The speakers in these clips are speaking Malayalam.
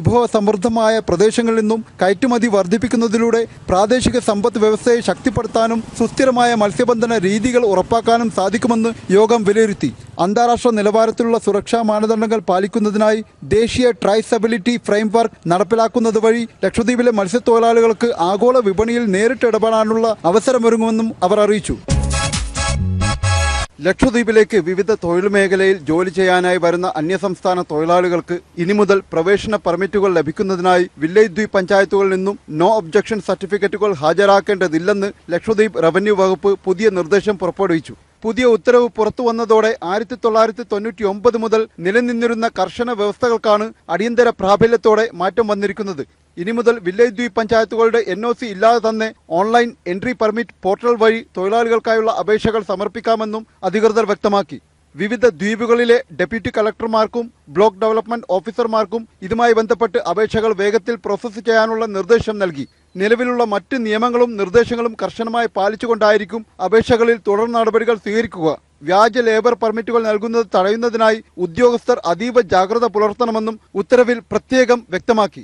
വിഭവ സമൃദ്ധമായ പ്രദേശങ്ങളിൽ നിന്നും കയറ്റുമതി വർദ്ധിപ്പിക്കുന്നതിലൂടെ പ്രാദേശിക സമ്പദ് വ്യവസ്ഥയെ ശക്തിപ്പെടുത്താനും സുസ്ഥിരമായ മത്സ്യബന്ധന രീതികൾ ഉറപ്പാക്കാനും സാധിക്കുമെന്ന് യോഗം വിലയിരുത്തി അന്താരാഷ്ട്ര നിലവാരത്തിലുള്ള സുരക്ഷാ മാനദണ്ഡങ്ങൾ പാലിക്കുന്നതിനായി ദേശീയ ട്രൈസബിലിറ്റി ഫ്രെയിംവർക്ക് നടപ്പിലാക്കുന്നത് വഴി ലക്ഷദ്വീപിലെ മത്സ്യത്തൊഴിലാളികൾക്ക് ആഗോള വിപണിയിൽ നേരിട്ട് ഇടപെടാനുള്ള അവസരമൊരുങ്ങുമെന്നും അവർ അറിയിച്ചു ലക്ഷദ്വീപിലേക്ക് വിവിധ തൊഴിൽ മേഖലയിൽ ജോലി ചെയ്യാനായി വരുന്ന അന്യസംസ്ഥാന തൊഴിലാളികൾക്ക് ഇനി മുതൽ പ്രവേശന പെർമിറ്റുകൾ ലഭിക്കുന്നതിനായി വില്ലേജ് ദ്വീപ് പഞ്ചായത്തുകളിൽ നിന്നും നോ ഒബ്ജക്ഷൻ സർട്ടിഫിക്കറ്റുകൾ ഹാജരാക്കേണ്ടതില്ലെന്ന് ലക്ഷദ്വീപ് റവന്യൂ വകുപ്പ് പുതിയ നിർദ്ദേശം പുറപ്പെടുവിച്ചു പുതിയ ഉത്തരവ് പുറത്തു വന്നതോടെ ആയിരത്തി തൊള്ളായിരത്തി തൊണ്ണൂറ്റി ഒമ്പത് മുതൽ നിലനിന്നിരുന്ന കർശന വ്യവസ്ഥകൾക്കാണ് അടിയന്തര പ്രാബല്യത്തോടെ മാറ്റം വന്നിരിക്കുന്നത് ഇനി മുതൽ വില്ലേജ് ദ്വീപ് പഞ്ചായത്തുകളുടെ എൻ ഒ സി ഇല്ലാതെ തന്നെ ഓൺലൈൻ എൻട്രി പെർമിറ്റ് പോർട്ടൽ വഴി തൊഴിലാളികൾക്കായുള്ള അപേക്ഷകൾ സമർപ്പിക്കാമെന്നും അധികൃതർ വ്യക്തമാക്കി വിവിധ ദ്വീപുകളിലെ ഡെപ്യൂട്ടി കളക്ടർമാർക്കും ബ്ലോക്ക് ഡെവലപ്മെന്റ് ഓഫീസർമാർക്കും ഇതുമായി ബന്ധപ്പെട്ട് അപേക്ഷകൾ വേഗത്തിൽ പ്രോസസ്സ് ചെയ്യാനുള്ള നിർദ്ദേശം നൽകി നിലവിലുള്ള മറ്റ് നിയമങ്ങളും നിർദ്ദേശങ്ങളും കർശനമായി പാലിച്ചുകൊണ്ടായിരിക്കും അപേക്ഷകളിൽ തുടർ നടപടികൾ സ്വീകരിക്കുക വ്യാജ ലേബർ പെർമിറ്റുകൾ നൽകുന്നത് തടയുന്നതിനായി ഉദ്യോഗസ്ഥർ അതീവ ജാഗ്രത പുലർത്തണമെന്നും ഉത്തരവിൽ പ്രത്യേകം വ്യക്തമാക്കി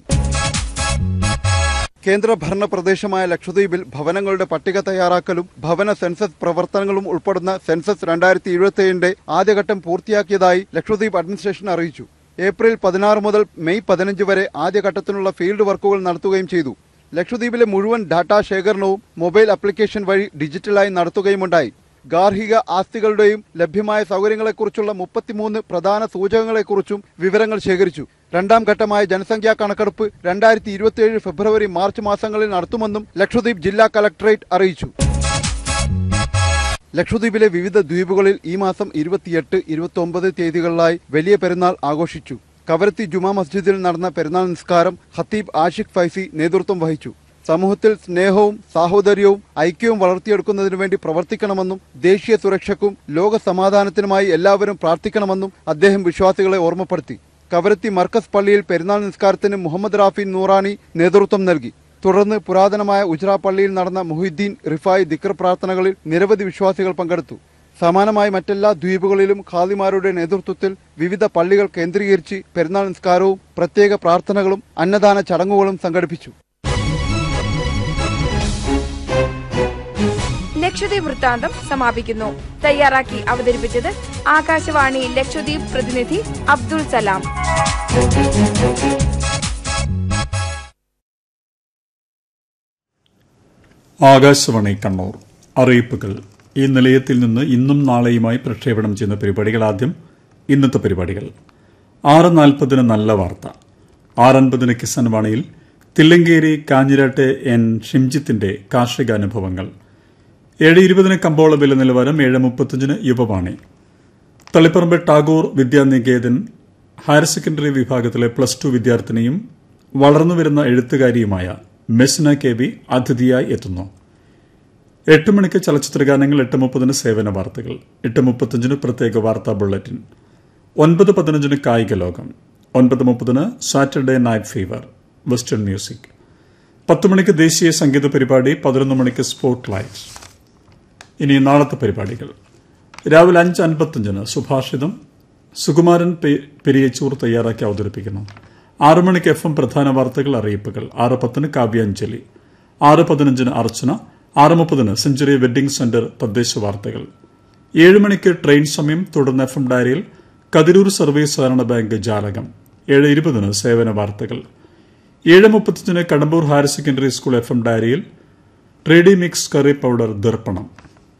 കേന്ദ്ര ഭരണ പ്രദേശമായ ലക്ഷദ്വീപിൽ ഭവനങ്ങളുടെ പട്ടിക തയ്യാറാക്കലും ഭവന സെൻസസ് പ്രവർത്തനങ്ങളും ഉൾപ്പെടുന്ന സെൻസസ് രണ്ടായിരത്തി എഴുപത്തിയേഴിന്റെ ആദ്യഘട്ടം പൂർത്തിയാക്കിയതായി ലക്ഷദ്വീപ് അഡ്മിനിസ്ട്രേഷൻ അറിയിച്ചു ഏപ്രിൽ പതിനാറ് മുതൽ മെയ് പതിനഞ്ച് വരെ ആദ്യഘട്ടത്തിനുള്ള ഫീൽഡ് വർക്കുകൾ നടത്തുകയും ചെയ്തു ലക്ഷദ്വീപിലെ മുഴുവൻ ഡാറ്റാ ശേഖരണവും മൊബൈൽ ആപ്ലിക്കേഷൻ വഴി ഡിജിറ്റലായി നടത്തുകയുമുണ്ടായി ഗാർഹിക ആസ്തികളുടെയും ലഭ്യമായ സൗകര്യങ്ങളെക്കുറിച്ചുള്ള മുപ്പത്തിമൂന്ന് പ്രധാന സൂചകങ്ങളെക്കുറിച്ചും വിവരങ്ങൾ ശേഖരിച്ചു രണ്ടാം ഘട്ടമായ ജനസംഖ്യാ കണക്കെടുപ്പ് രണ്ടായിരത്തി ഇരുപത്തിയേഴ് ഫെബ്രുവരി മാർച്ച് മാസങ്ങളിൽ നടത്തുമെന്നും ലക്ഷദ്വീപ് ജില്ലാ കലക്ടറേറ്റ് അറിയിച്ചു ലക്ഷദ്വീപിലെ വിവിധ ദ്വീപുകളിൽ ഈ മാസം ഇരുപത്തിയെട്ട് ഇരുപത്തി ഒമ്പത് തീയതികളിലായി വലിയ പെരുന്നാൾ ആഘോഷിച്ചു കവരത്തി ജുമാ മസ്ജിദിൽ നടന്ന പെരുന്നാൾ നിസ്കാരം ഖത്തീബ് ആഷിഖ് ഫൈസി നേതൃത്വം വഹിച്ചു സമൂഹത്തിൽ സ്നേഹവും സാഹോദര്യവും ഐക്യവും വളർത്തിയെടുക്കുന്നതിനു വേണ്ടി പ്രവർത്തിക്കണമെന്നും ദേശീയ സുരക്ഷയ്ക്കും ലോക സമാധാനത്തിനുമായി എല്ലാവരും പ്രാർത്ഥിക്കണമെന്നും അദ്ദേഹം വിശ്വാസികളെ ഓർമ്മപ്പെടുത്തി കവരത്തി മർക്കസ് പള്ളിയിൽ പെരുന്നാൾ നിസ്കാരത്തിന് മുഹമ്മദ് റാഫി നൂറാനി നേതൃത്വം നൽകി തുടർന്ന് പുരാതനമായ ഉജ്ര പള്ളിയിൽ നടന്ന മുഹിദ്ദീൻ റിഫായ് ദിക്ർ പ്രാർത്ഥനകളിൽ നിരവധി വിശ്വാസികൾ പങ്കെടുത്തു സമാനമായി മറ്റെല്ലാ ദ്വീപുകളിലും ഖാദിമാരുടെ നേതൃത്വത്തിൽ വിവിധ പള്ളികൾ കേന്ദ്രീകരിച്ച് പെരുന്നാൾ നിസ്കാരവും പ്രത്യേക പ്രാർത്ഥനകളും അന്നദാന ചടങ്ങുകളും സംഘടിപ്പിച്ചു ലക്ഷദ്വീപ് വൃത്താന്തം സമാപിക്കുന്നു തയ്യാറാക്കി അവതരിപ്പിച്ചത് ആകാശവാണി ലക്ഷദ്വീപ് പ്രതിനിധി അബ്ദുൾ സലാം ആകാശവാണി കണ്ണൂർ അറിയിപ്പുകൾ ഈ നിലയത്തിൽ നിന്ന് ഇന്നും നാളെയുമായി പ്രക്ഷേപണം ചെയ്യുന്ന പരിപാടികൾ ആദ്യം ഇന്നത്തെ പരിപാടികൾ ആറ് നാൽപ്പതിന് നല്ല വാർത്ത ആറൻപതിന് കിസാൻ വാണിയിൽ തില്ലങ്കേരി കാഞ്ഞിരാട്ടെ എൻ ഷിംജിത്തിന്റെ കാർഷിക അനുഭവങ്ങൾ ഏഴ് ഇരുപതിന് കമ്പോള വില നിലവാരം ഏഴ് മുപ്പത്തഞ്ചിന് യുവവാണി തളിപ്പറമ്പ് ടാഗോർ വിദ്യാനികേതൻ ഹയർ സെക്കൻഡറി വിഭാഗത്തിലെ പ്ലസ് ടു വിദ്യാർത്ഥിനിയും വളർന്നുവരുന്ന എഴുത്തുകാരിയുമായ മെസ്ന കെ ബി അതിഥിയായി എത്തുന്നു എട്ട് മണിക്ക് ചലച്ചിത്ര ഗാനങ്ങൾ എട്ട് മുപ്പതിന് സേവന വാർത്തകൾ എട്ട് മുപ്പത്തഞ്ചിന് പ്രത്യേക വാർത്താ ബുള്ളറ്റിൻ ഒൻപത് പതിനഞ്ചിന് കായിക ലോകം ഒൻപത് മുപ്പതിന് Saturday night fever western music പത്ത് മണിക്ക് ദേശീയ സംഗീത പരിപാടി പതിനൊന്ന് മണിക്ക് സ്പോട്ട് ലൈറ്റ് ഇനി നാളത്തെ പരിപാടികൾ രാവിലെ അഞ്ച് അൻപത്തഞ്ചിന് സുഭാഷിതം സുകുമാരൻ പെ- പെരിയച്ചൂർ തയ്യാറാക്കി അവതരിപ്പിക്കുന്നു ആറു മണിക്ക് എഫ് എം പ്രധാന വാർത്തകൾ അറിയിപ്പുകൾ ആറ് പത്തിന് കാവ്യാഞ്ജലി ആറ് പതിനഞ്ചിന് അർച്ചന ആറ് മുപ്പതിന് സെഞ്ചുറി വെഡ്ഡിംഗ് സെന്റർ തദ്ദേശ വാർത്തകൾ ഏഴ് മണിക്ക് ട്രെയിൻ സമയം തുടർന്ന് എഫ് എം ഡയറിയിൽ കതിരൂർ സർവീസ് സഹകരണ ബാങ്ക് ജാലകം ഏഴ് ഇരുപതിന് സേവന വാർത്തകൾ ഏഴ് മുപ്പത്തഞ്ചിന് Kadambur higher secondary school F M ഡയറിയിൽ ട്രേഡി മിക്സ് കറി പൗഡർ ദർപ്പണം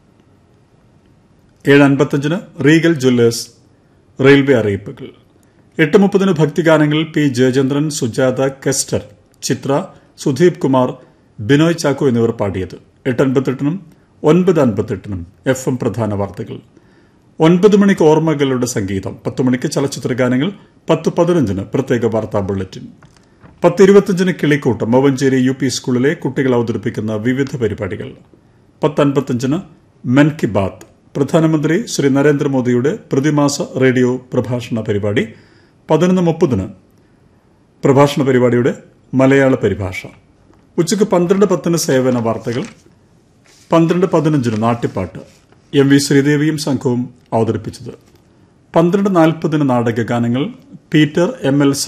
ഏഴ് അൻപത്തഞ്ചിന് റീഗൽ ജ്വല്ലേഴ്സ് റെയിൽവേ അറിയിപ്പുകൾ എട്ട് മുപ്പതിന് ഭക്തിഗാനങ്ങളിൽ പി ജയചന്ദ്രൻ സുജാത കെസ്റ്റർ ചിത്ര സുധീപ് കുമാർ ബിനോയ് ചാക്കോ എന്നിവർ പാടിയത് എട്ട് അൻപത്തെട്ടിനും ഒൻപത് അൻപത്തെട്ടിനും എഫ് എം പ്രധാന വാർത്തകൾ ഒൻപത് മണിക്ക് ഓർമ്മകളുടെ സംഗീതം പത്ത് മണിക്ക് ചലച്ചിത്ര ഗാനങ്ങൾ പത്ത് പതിനഞ്ചിന് പ്രത്യേക വാർത്താ ബുള്ളറ്റിൻ പത്ത് ഇരുപത്തിയഞ്ചിന് കിളിക്കൂട്ടം മവഞ്ചേരി യു പി സ്കൂളിലെ കുട്ടികൾ അവതരിപ്പിക്കുന്ന വിവിധ പരിപാടികൾ പത്ത് അൻപത്തഞ്ചിന് മൻ കി ബാത്ത് പ്രധാനമന്ത്രി ശ്രീ നരേന്ദ്രമോദിയുടെ പ്രതിമാസ റേഡിയോ പ്രഭാഷണ പരിപാടി പതിനൊന്ന് മുപ്പതിന് പ്രഭാഷണ പരിപാടിയുടെ മലയാള പരിഭാഷ ഉച്ചയ്ക്ക് പന്ത്രണ്ട് പത്തിന് സേവന വാർത്തകൾ പന്ത്രണ്ട് പതിനഞ്ചിന് നാട്ടിപ്പാട്ട് എം വി ശ്രീദേവിയും സംഘവും അവതരിപ്പിച്ചത് പന്ത്രണ്ട് നാൽപ്പതിന് നാടകഗാനങ്ങൾ പീറ്റർ എം എൽ